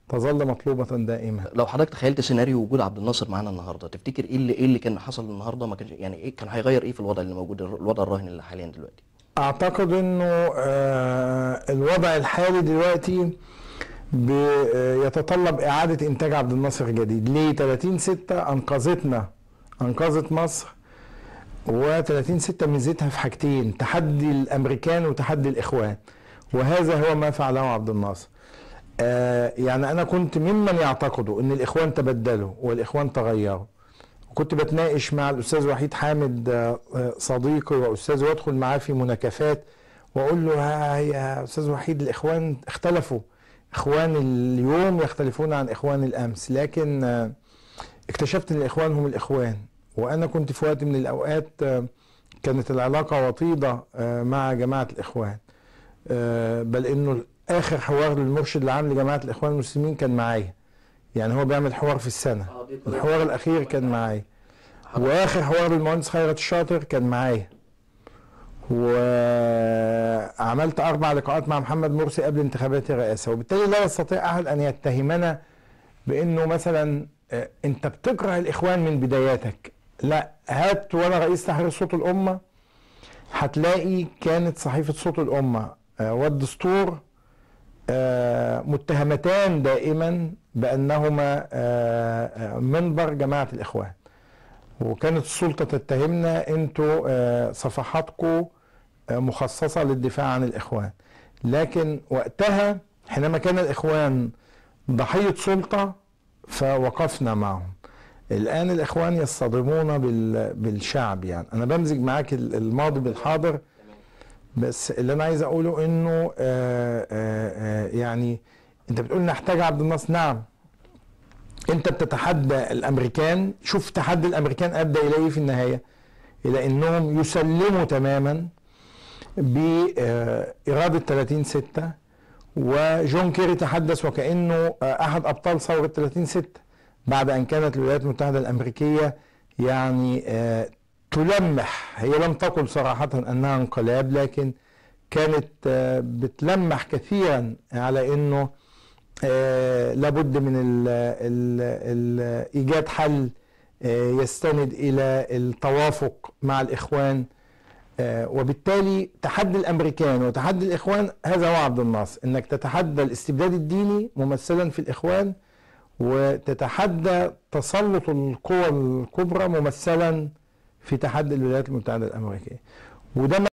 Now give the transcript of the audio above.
تظل مطلوبة دائما لو حضرتك تخيلت سيناريو وجود عبد الناصر معانا النهارده تفتكر ايه اللي ايه اللي كان حصل النهارده ما كانش يعني ايه كان هيغير اي في الوضع اللي موجود الوضع الراهن اللي حاليا دلوقتي اعتقد انه آه، الوضع الحالي دلوقتي ب- آه، يتطلب اعاده انتاج عبد الناصر جديد ليه 30 6 انقذتنا انقذت مصر و30 6 ميزتها في حاجتين تحدي الامريكان وتحدي الاخوان وهذا هو ما فعله عبد الناصر آه، يعني انا كنت ممن يعتقدوا ان الاخوان تبدلوا والاخوان تغيروا وكنت بتناقش مع الاستاذ وحيد حامد آه، آه، صديقي واستاذ وادخل معاه في مناكفات واقول له ها يا استاذ وحيد الاخوان اختلفوا اخوان اليوم يختلفون عن اخوان الامس لكن آه، اكتشفت ان الاخوان هم الاخوان وانا كنت في وقت من الاوقات آه، كانت العلاقه وطيده آه، مع جماعه الاخوان آه، بل انه اخر حوار للمرشد العام لجماعه الاخوان المسلمين كان معايا يعني هو بيعمل حوار في السنه الحوار الاخير كان معايا واخر حوار للمهندس خيرت الشاطر كان معايا وعملت اربع لقاءات مع محمد مرسي قبل انتخابات الرئاسه وبالتالي لا يستطيع احد ان يتهمنا بانه مثلا آه، انت بتكره الاخوان من بداياتك لا هات وانا رئيس تحرير صوت الامه هتلاقي كانت صحيفه صوت الامه آه، والدستور آه، متهمتان دائما بانهما آه، آه، منبر جماعه الاخوان وكانت السلطه تتهمنا انتوا آه، صفحاتكم آه، مخصصه للدفاع عن الاخوان لكن وقتها حينما كان الاخوان ضحيه سلطه فوقفنا معهم الان الاخوان يصطدمون بال- بالشعب يعني انا بمزج معاك ال- الماضي بالحاضر بس اللي انا عايز اقوله انه آه، آه، آه، يعني انت بتقول نحتاج عبد الناصر نعم انت بتتحدى الامريكان شوف تحدي الامريكان ادى الى ايه في النهايه الى انهم يسلموا تماما باراده 30 6 وجون كيري تحدث وكانه آه، احد ابطال ثوره 30 6 بعد ان كانت الولايات المتحده الامريكيه يعني آه، تلمح هي لم تقل صراحه انها انقلاب لكن كانت آه، بتلمح كثيرا على انه آه، لابد من ال ال ال ايجاد حل آه، يستند الى التوافق مع الاخوان آه، وبالتالي تحدي الامريكان وتحدي الاخوان هذا هو عبد الناصر انك تتحدى الاستبداد الديني ممثلا في الاخوان وتتحدى تسلط القوى الكبرى ممثلا في تحدي الولايات المتحده الامريكيه وده